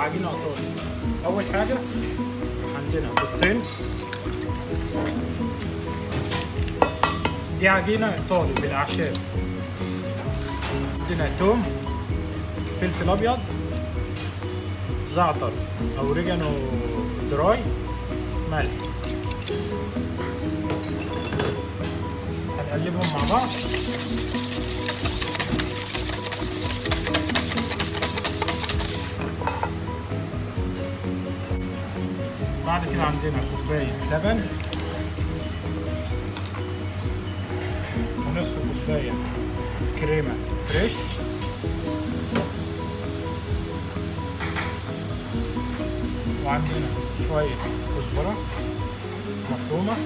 عجينه ايطالي اول حاجه عندنا بيضتين دي عجينه ايطالي بالاعشاب عندنا توم فلفل ابيض زعتر اوريجانو دراي ملح هنقلبهم مع بعض بعد كده عندنا كوباية لبن ونص كوباية كريمة فريش وعندنا شوية كزبرة مفرومة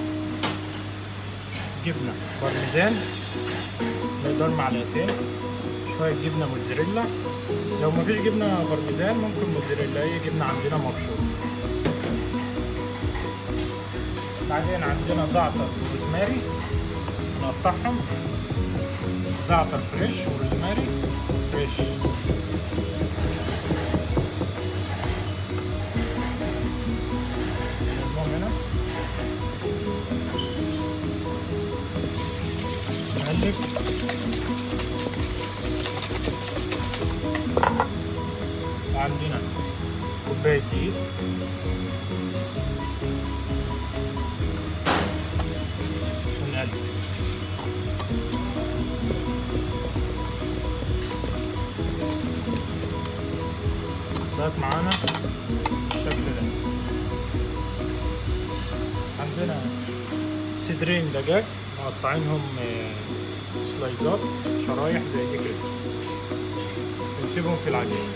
جبنة بارميزان مقدار معلقتين شوية جبنة موتزاريلا لو مفيش جبنة بارميزان ممكن موتزاريلا هي جبنة عندنا مبشورة بعدين عندنا زعتر وروزماري نقطعهم زعتر فريش وروزماري فريش نضمهم هنا نقلب عندنا كوباية دقيق ونقلب صارت معانا بالشكل ده عندنا صدرين دجاج مقطعينهم آه، سلايزات شرايح زي دي كده ونسيبهم في العجينة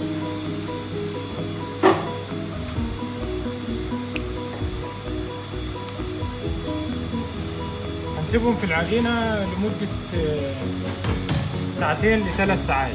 هنسيبهم في العجينة لمدة آه، ساعتين لثلاث ساعات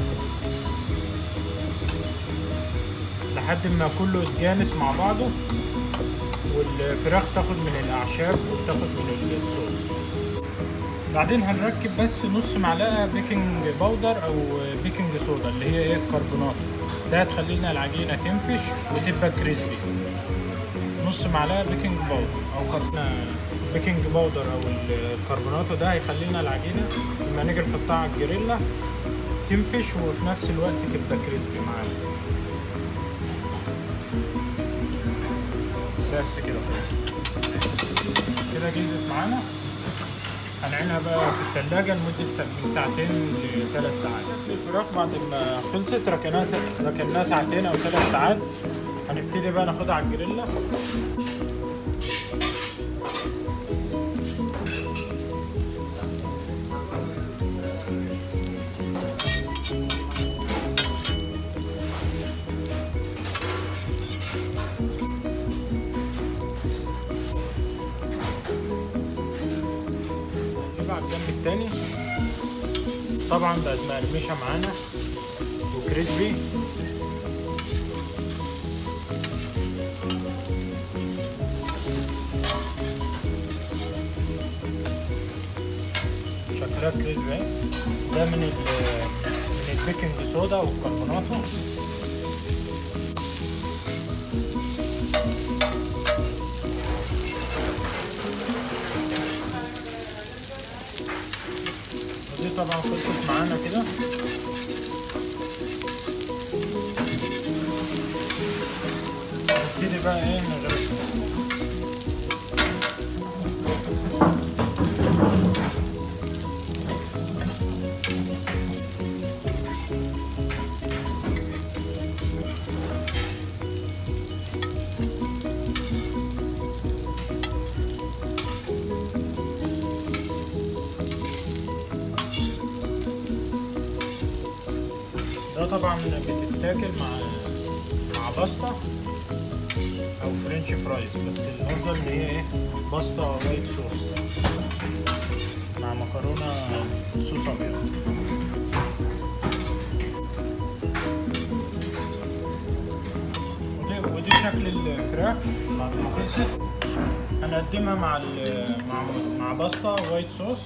لحد ما كله يتجانس مع بعضه والفراخ تاخد من الأعشاب وتاخد من الصوص بعدين هنركب بس نص معلقة بيكنج باودر أو بيكنج صودا اللي هي ايه الكربونات ده هتخلي لنا العجينة تنفش وتبقى كريسبي نص معلقة بيكنج باودر أو كربونات بيكنج باودر أو الكربوناتو ده هيخلي لنا العجينة لما نيجي نحطها على الجريلا تنفش وفي نفس الوقت تبقى كريسبي معانا بس كده خلاص كده جهزت معانا هنعينها بقى في الثلاجة لمدة سا- من ساعتين لثلاث ساعات الفراخ بعد ما خلصت ركناها ركناها ساعتين أو ثلاث ساعات هنبتدي بقى ناخدها على الجريلا نجيبها على الجنب التاني طبعا بقت مقرمشة معانا وكريسبي شكلها كريسبي اهي. ده من ال من البيكنج صودا والكربوناتو ودي طبعا خلصت معانا كده نبتدي بقى ايه نغرفها ده طبعا بتتاكل مع مع باستا او فرنش فرايز بس الافضل ان هي ايه باستا وايت صوص مع مكرونه صوص ابيض ودي, ودي شكل الفراخ بعد ما خلصت هنقدمها مع ال- مع مع باستا وايت صوص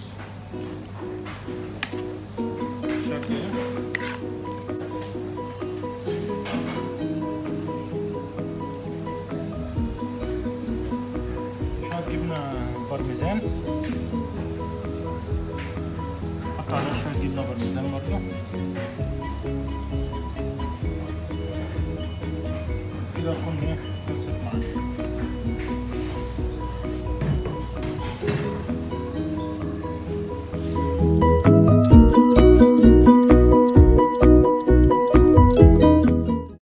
بالشكل ده بارميزان حط عليها شوية جبنة بارميزان برضه كده نكون ايه